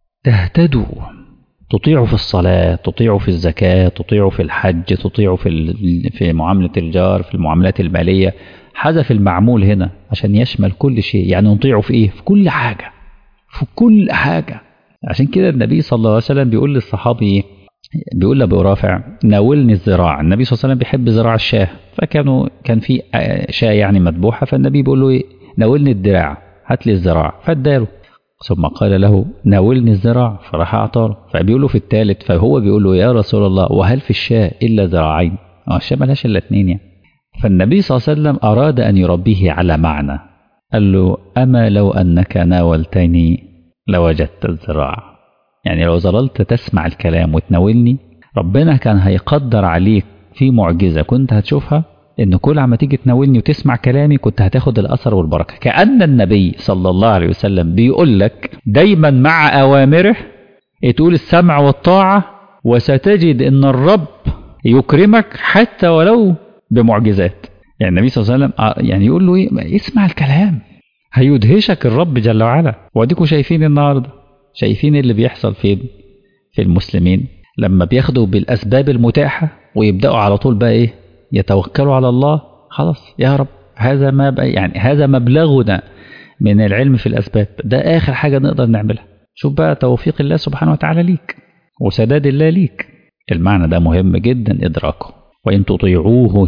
تهتدوا تطيعوا في الصلاة تطيعوا في الزكاة تطيعوا في الحج تطيعوا في في معاملة الجار في المعاملات المالية حذف المعمول هنا عشان يشمل كل شيء يعني نطيعوا في ايه في كل حاجة في كل حاجة عشان كده النبي صلى الله عليه وسلم بيقول للصحابي ايه بيقول لابو رافع ناولني الذراع النبي صلى الله عليه وسلم بيحب ذراع الشاه فكانوا كان في شاه يعني مذبوحه فالنبي بيقول له ايه ناولني الذراع هات لي الذراع فاداله ثم قال له ناولني الذراع فراح اعطاه فبيقول له في الثالث فهو بيقول له يا رسول الله وهل في الشاه الا ذراعين اه الشاه ملهاش الا اثنين يعني فالنبي صلى الله عليه وسلم اراد ان يربيه على معنى قال له اما لو انك ناولتني لوجدت الذراع يعني لو ظللت تسمع الكلام وتناولني ربنا كان هيقدر عليك في معجزة كنت هتشوفها ان كل عما تيجي تناولني وتسمع كلامي كنت هتاخد الاثر والبركة كأن النبي صلى الله عليه وسلم بيقول لك دايما مع اوامره تقول السمع والطاعة وستجد ان الرب يكرمك حتى ولو بمعجزات يعني النبي صلى الله عليه وسلم يعني يقول له ايه اسمع الكلام هيدهشك الرب جل وعلا واديكم شايفين النهارده شايفين اللي بيحصل فين في المسلمين لما بياخدوا بالأسباب المتاحة ويبدأوا على طول بقى إيه يتوكلوا على الله خلاص يا رب هذا ما بقى يعني هذا مبلغنا من العلم في الأسباب ده آخر حاجة نقدر نعملها شوف بقى توفيق الله سبحانه وتعالى ليك وسداد الله ليك المعنى ده مهم جدا إدراكه وإن تطيعوه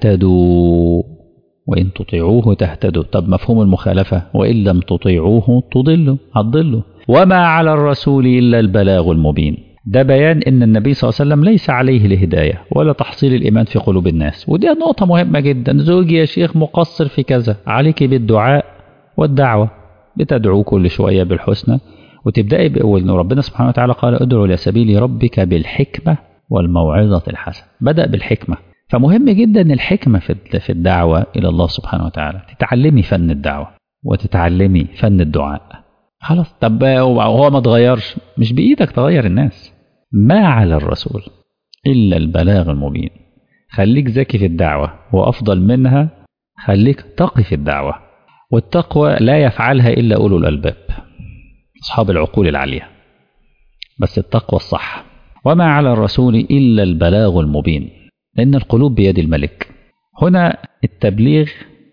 تهتدوا وإن تطيعوه تهتدوا طب مفهوم المخالفة وإن لم تطيعوه تضلوا هتضلوا وما على الرسول إلا البلاغ المبين ده بيان ان النبي صلى الله عليه وسلم ليس عليه الهدايه ولا تحصيل الايمان في قلوب الناس ودي نقطه مهمه جدا زوجي يا شيخ مقصر في كذا عليك بالدعاء والدعوه بتدعو كل شويه بالحسنى وتبداي بأول ربنا سبحانه وتعالى قال ادعو الى سبيل ربك بالحكمه والموعظه الحسنه بدا بالحكمه فمهم جدا الحكمه في الدعوه الى الله سبحانه وتعالى تتعلمي فن الدعوه وتتعلمي فن الدعاء خلاص طب هو ما اتغيرش مش بايدك تغير الناس ما على الرسول الا البلاغ المبين خليك ذكي في الدعوه وافضل منها خليك تقي في الدعوه والتقوى لا يفعلها الا اولو الالباب اصحاب العقول العاليه بس التقوى الصح وما على الرسول الا البلاغ المبين لان القلوب بيد الملك هنا التبليغ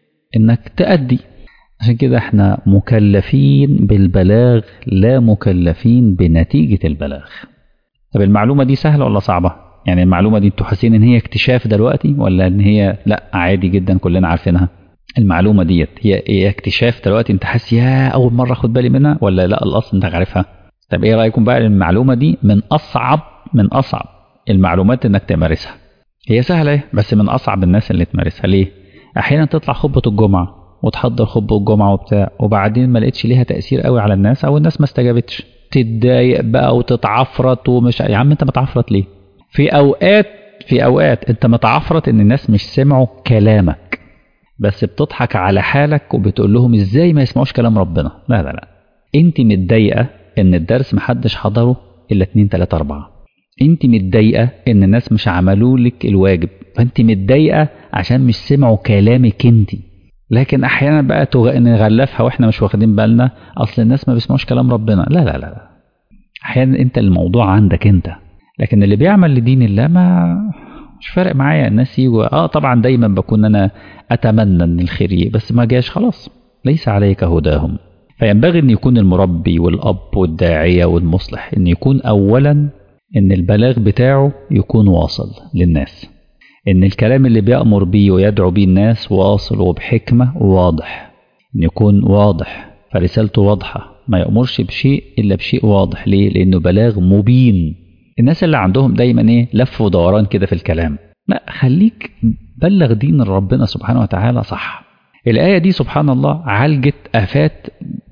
انك تأدي عشان كده احنا مكلفين بالبلاغ لا مكلفين بنتيجة البلاغ طب المعلومة دي سهلة ولا صعبة يعني المعلومة دي انتوا حاسين ان هي اكتشاف دلوقتي ولا ان هي لا عادي جدا كلنا عارفينها المعلومة ديت هي, هي اكتشاف دلوقتي انت حاسس يا اول مرة اخد بالي منها ولا لا الاصل انت عارفها طب ايه رأيكم بقى المعلومة دي من اصعب من اصعب المعلومات انك تمارسها هي سهلة ايه بس من اصعب الناس اللي تمارسها ليه احيانا تطلع خطبة الجمعة وتحضر خطبة الجمعة وبتاع وبعدين ما لقيتش ليها تأثير قوي على الناس او الناس ما استجابتش تتضايق بقى وتتعفرت ومش يا عم انت متعفرت ليه في اوقات في اوقات انت متعفرت ان الناس مش سمعوا كلامك بس بتضحك على حالك وبتقول لهم ازاي ما يسمعوش كلام ربنا لا لا لا انت متضايقه ان الدرس محدش حضره الا اتنين تلاته اربعه انت متضايقه ان الناس مش عملوا لك الواجب فانت متضايقه عشان مش سمعوا كلامك انت لكن احيانا بقى تغ... نغلفها واحنا مش واخدين بالنا اصل الناس ما بيسمعوش كلام ربنا لا لا لا, لا. احيانا انت الموضوع عندك انت لكن اللي بيعمل لدين الله ما مش فارق معايا الناس يجوا اه طبعا دايما بكون انا اتمنى ان الخير يجي بس ما جاش خلاص ليس عليك هداهم فينبغي ان يكون المربي والاب والداعيه والمصلح ان يكون اولا ان البلاغ بتاعه يكون واصل للناس ان الكلام اللي بيأمر بيه ويدعو بيه الناس واصل وبحكمه وواضح ان يكون واضح فرسالته واضحه ما يأمرش بشيء الا بشيء واضح ليه لانه بلاغ مبين الناس اللي عندهم دايما ايه لف ودوران كده في الكلام لا خليك بلغ دين ربنا سبحانه وتعالى صح الآية دي سبحان الله عالجت آفات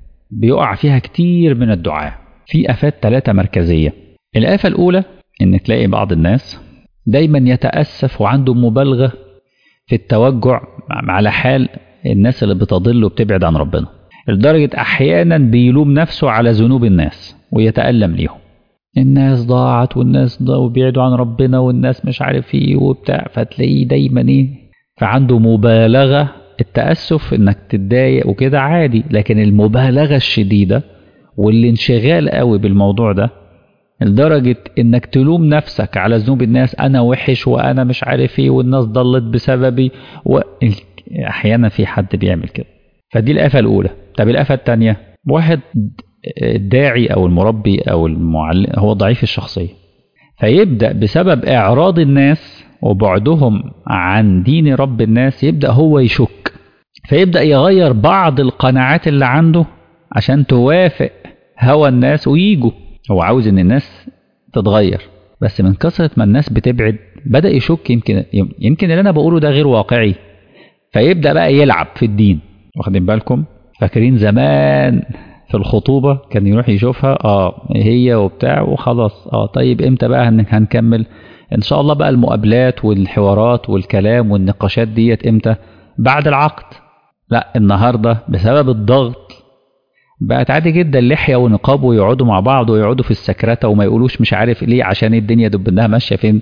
بيقع فيها كتير من الدعاء في آفات ثلاثة مركزية الآفة الأولى إن تلاقي بعض الناس دايما يتأسف وعنده مبالغة في التوجع على حال الناس اللي بتضل وبتبعد عن ربنا لدرجة أحيانا بيلوم نفسه على ذنوب الناس ويتألم ليهم الناس ضاعت والناس ضاعوا وبيعدوا عن ربنا والناس مش عارف ايه وبتاع فتلاقيه دايما ايه فعنده مبالغة التأسف انك تتضايق وكده عادي لكن المبالغة الشديدة والانشغال قوي بالموضوع ده لدرجة انك تلوم نفسك على ذنوب الناس انا وحش وانا مش عارف ايه والناس ضلت بسببي واحيانا في حد بيعمل كده فدي الآفة الأولى طب الآفة الثانية واحد الداعي او المربي او المعلم هو ضعيف الشخصيه فيبدا بسبب اعراض الناس وبعدهم عن دين رب الناس يبدا هو يشك فيبدا يغير بعض القناعات اللي عنده عشان توافق هوى الناس ويجوا هو عاوز ان الناس تتغير بس من كثره ما الناس بتبعد بدا يشك يمكن يمكن اللي انا بقوله ده غير واقعي فيبدا بقى يلعب في الدين واخدين بالكم فاكرين زمان في الخطوبة كان يروح يشوفها اه هي وبتاع وخلاص اه طيب امتى بقى هنكمل ان شاء الله بقى المقابلات والحوارات والكلام والنقاشات ديت امتى بعد العقد لا النهاردة بسبب الضغط بقت عادي جدا لحية ونقاب ويقعدوا مع بعض ويقعدوا في السكرتة وما يقولوش مش عارف ليه عشان الدنيا دب انها ماشية فين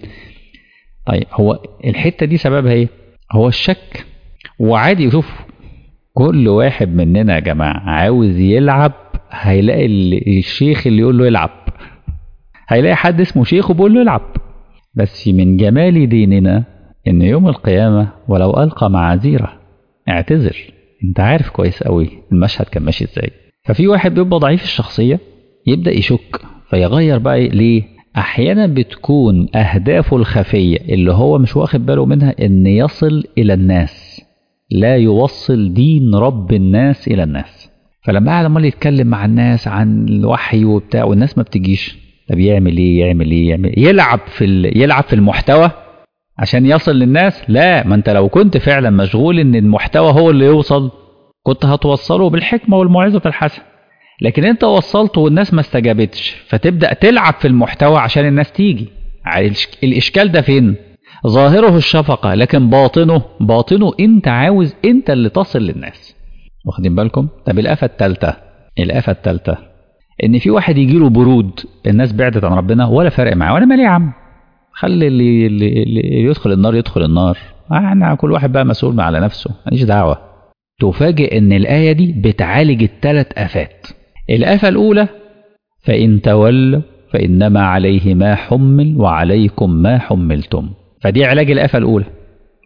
طيب هو الحتة دي سببها ايه هو الشك وعادي يشوف كل واحد مننا يا جماعة عاوز يلعب هيلاقي الشيخ اللي يقول له يلعب هيلاقي حد اسمه شيخ وبيقول له يلعب بس من جمال ديننا ان يوم القيامة ولو ألقى معاذيره اعتذر انت عارف كويس قوي المشهد كان ماشي ازاي ففي واحد بيبقى ضعيف الشخصية يبدأ يشك فيغير بقى ليه احيانا بتكون اهدافه الخفية اللي هو مش واخد باله منها ان يصل الى الناس لا يوصل دين رب الناس الى الناس فلما قاعد عمال يتكلم مع الناس عن الوحي وبتاع والناس ما بتجيش طب يعمل ايه يعمل ايه يعمل إيه؟ يلعب في ال... يلعب في المحتوى عشان يصل للناس لا ما انت لو كنت فعلا مشغول ان المحتوى هو اللي يوصل كنت هتوصله بالحكمه والموعظه الحسنه لكن انت وصلته والناس ما استجابتش فتبدا تلعب في المحتوى عشان الناس تيجي الاشكال ده فين ظاهره الشفقة لكن باطنه باطنه انت عاوز انت اللي تصل للناس واخدين بالكم طب الآفة التالتة الآفة التالتة ان في واحد يجي له برود الناس بعدت عن ربنا ولا فارق معاه وانا مالي يا عم خلي اللي, اللي, اللي يدخل النار يدخل النار احنا كل واحد بقى مسؤول على نفسه ماليش دعوة تفاجئ ان الآية دي بتعالج الثلاث آفات الآفة الأولى فإن تولوا فإنما عليه ما حمل وعليكم ما حملتم فدي علاج الآفة الأولى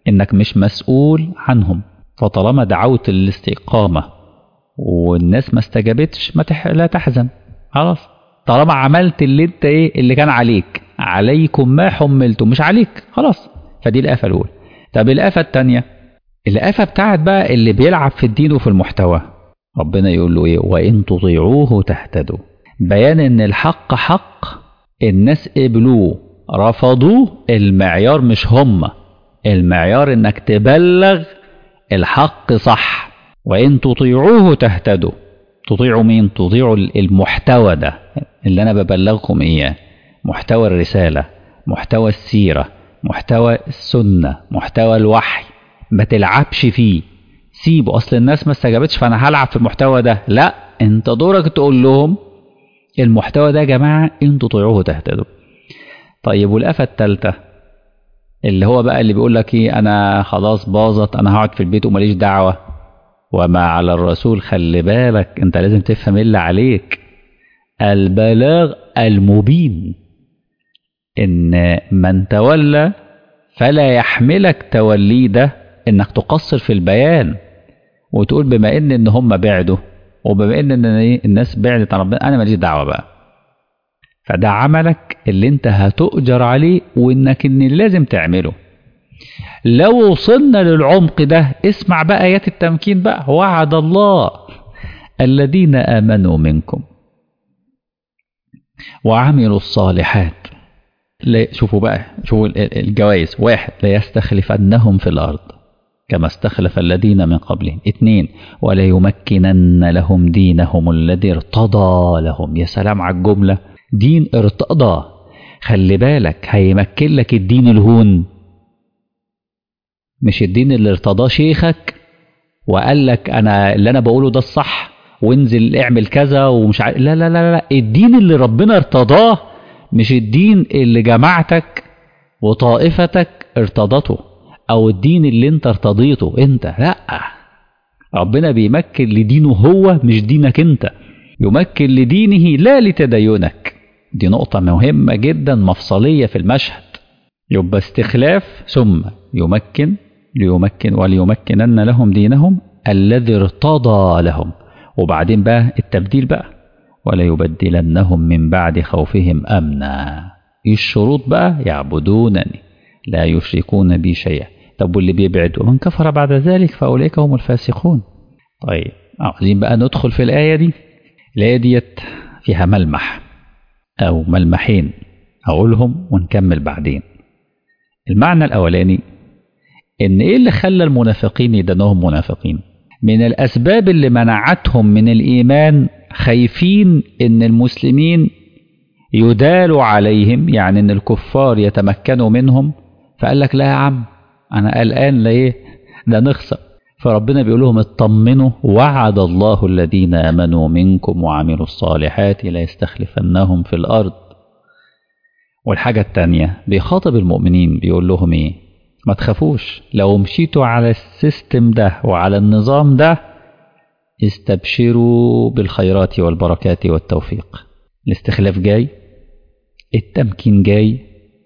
انك مش مسؤول عنهم فطالما دعوت الاستقامة والناس ما استجابتش ما تح... لا تحزن خلاص طالما عملت اللي انت ايه اللي كان عليك عليكم ما حملتم مش عليك خلاص فدي الآفة الأولى طب الآفة الثانية الآفة بتاعت بقى اللي بيلعب في الدين وفي المحتوى ربنا يقول له ايه وإن تطيعوه تهتدوا بيان ان الحق حق الناس قبلوه رفضوه المعيار مش هم المعيار انك تبلغ الحق صح وإن تطيعوه تهتدوا تطيعوا مين تطيعوا المحتوى ده اللي أنا ببلغكم إياه محتوى الرسالة محتوى السيرة محتوى السنة محتوى الوحي ما تلعبش فيه سيبه أصل الناس ما استجابتش فأنا هلعب في المحتوى ده لا أنت دورك تقول لهم المحتوى ده يا جماعة إن تطيعوه تهتدوا طيب والآفة التالتة اللي هو بقى اللي بيقول لك ايه انا خلاص باظت انا هقعد في البيت وماليش دعوه وما على الرسول خلي بالك انت لازم تفهم اللي عليك البلاغ المبين ان من تولى فلا يحملك توليه ده انك تقصر في البيان وتقول بما ان ان هم بعدوا وبما ان ان الناس بعدت عن ربنا انا ماليش دعوه بقى فده عملك اللي انت هتؤجر عليه وانك ان لازم تعمله لو وصلنا للعمق ده اسمع بقى ايات التمكين بقى وعد الله الذين امنوا منكم وعملوا الصالحات لا شوفوا بقى شوفوا الجوائز واحد ليستخلفنهم في الارض كما استخلف الذين من قبلهم اثنين وليمكنن لهم دينهم الذي ارتضى لهم يا سلام على الجمله دين ارتضى خلي بالك هيمكن لك الدين الهون مش الدين اللي ارتضاه شيخك وقال لك انا اللي انا بقوله ده الصح وانزل اعمل كذا ومش عارف لا لا لا لا الدين اللي ربنا ارتضاه مش الدين اللي جماعتك وطائفتك ارتضته او الدين اللي انت ارتضيته انت لا ربنا بيمكن لدينه هو مش دينك انت يمكن لدينه لا لتدينك دي نقطة مهمة جدا مفصلية في المشهد يبقى استخلاف ثم يمكن ليمكن وليمكنن لهم دينهم الذي ارتضى لهم وبعدين بقى التبديل بقى وليبدلنهم من بعد خوفهم أمنا الشروط بقى يعبدونني لا يشركون بي شيئا طب واللي بيبعد ومن كفر بعد ذلك فأولئك هم الفاسقون طيب عاوزين بقى ندخل في الآية دي الآية ديت فيها ملمح أو ملمحين هقولهم ونكمل بعدين المعنى الأولاني إن إيه اللي خلى المنافقين يدنوهم منافقين من الأسباب اللي منعتهم من الإيمان خايفين إن المسلمين يدالوا عليهم يعني إن الكفار يتمكنوا منهم فقال لك لا يا عم أنا قلقان ليه ده نخسر فربنا بيقول لهم اطمنوا وعد الله الذين امنوا منكم وعملوا الصالحات لا يستخلفنهم في الارض والحاجه الثانيه بيخاطب المؤمنين بيقول لهم ايه ما تخافوش لو مشيتوا على السيستم ده وعلى النظام ده استبشروا بالخيرات والبركات والتوفيق الاستخلاف جاي التمكين جاي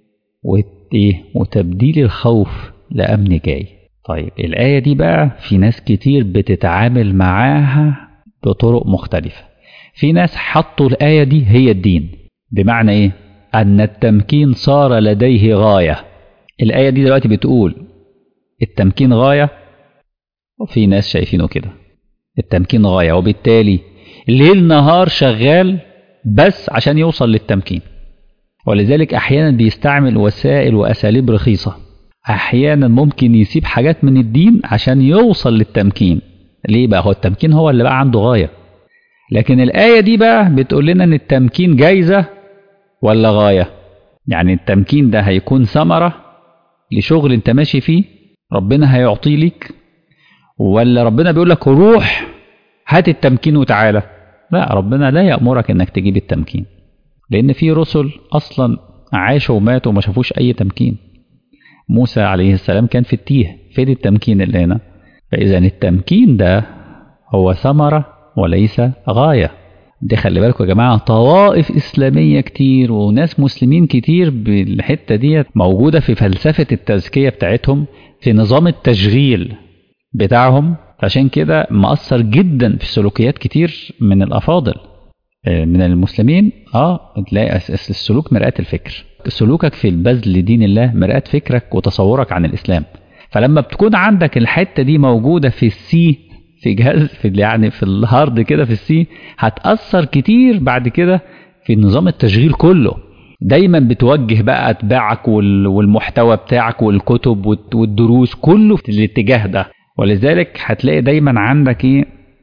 وتبديل الخوف لامن جاي طيب الآية دي بقى في ناس كتير بتتعامل معاها بطرق مختلفة في ناس حطوا الآية دي هي الدين بمعنى إيه؟ أن التمكين صار لديه غاية الآية دي دلوقتي بتقول التمكين غاية وفي ناس شايفينه كده التمكين غاية وبالتالي ليل نهار شغال بس عشان يوصل للتمكين ولذلك أحيانا بيستعمل وسائل وأساليب رخيصة احيانا ممكن يسيب حاجات من الدين عشان يوصل للتمكين ليه بقى هو التمكين هو اللي بقى عنده غايه لكن الايه دي بقى بتقول لنا ان التمكين جايزه ولا غايه يعني التمكين ده هيكون ثمره لشغل انت ماشي فيه ربنا هيعطيه لك ولا ربنا بيقول لك روح هات التمكين وتعالى لا ربنا لا يأمرك انك تجيب التمكين لان في رسل اصلا عاشوا وماتوا وما شافوش اي تمكين موسى عليه السلام كان في التيه فين التمكين اللي هنا فإذا التمكين ده هو ثمرة وليس غاية دي خلي بالكم يا جماعة طوائف إسلامية كتير وناس مسلمين كتير بالحتة ديت موجودة في فلسفة التزكية بتاعتهم في نظام التشغيل بتاعهم عشان كده مأثر جدا في سلوكيات كتير من الأفاضل من المسلمين اه تلاقي السلوك مرآة الفكر سلوكك في البذل لدين الله مرآة فكرك وتصورك عن الإسلام فلما بتكون عندك الحتة دي موجودة في السي في جهاز في يعني في الهارد كده في السي هتأثر كتير بعد كده في نظام التشغيل كله دايما بتوجه بقى اتباعك والمحتوى بتاعك والكتب والدروس كله في الاتجاه ده ولذلك هتلاقي دايما عندك ايه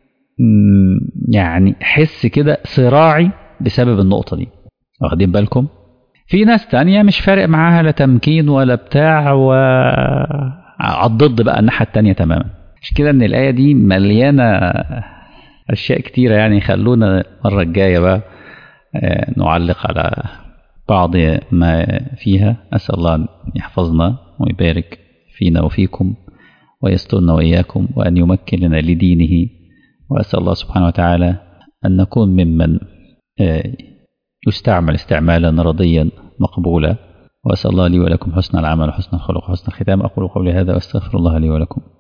يعني حس كده صراعي بسبب النقطة دي واخدين بالكم في ناس تانية مش فارق معاها لا تمكين ولا بتاع و على الضد بقى الناحية التانية تماما مش كده ان الآية دي مليانة أشياء كتيرة يعني خلونا المرة الجاية بقى نعلق على بعض ما فيها أسأل الله أن يحفظنا ويبارك فينا وفيكم ويسترنا وإياكم وأن يمكن لنا لدينه وأسأل الله سبحانه وتعالى أن نكون ممن يستعمل استعمالا رضيا مقبولا وأسأل الله لي ولكم حسن العمل وحسن الخلق وحسن الختام أقول قولي هذا وأستغفر الله لي ولكم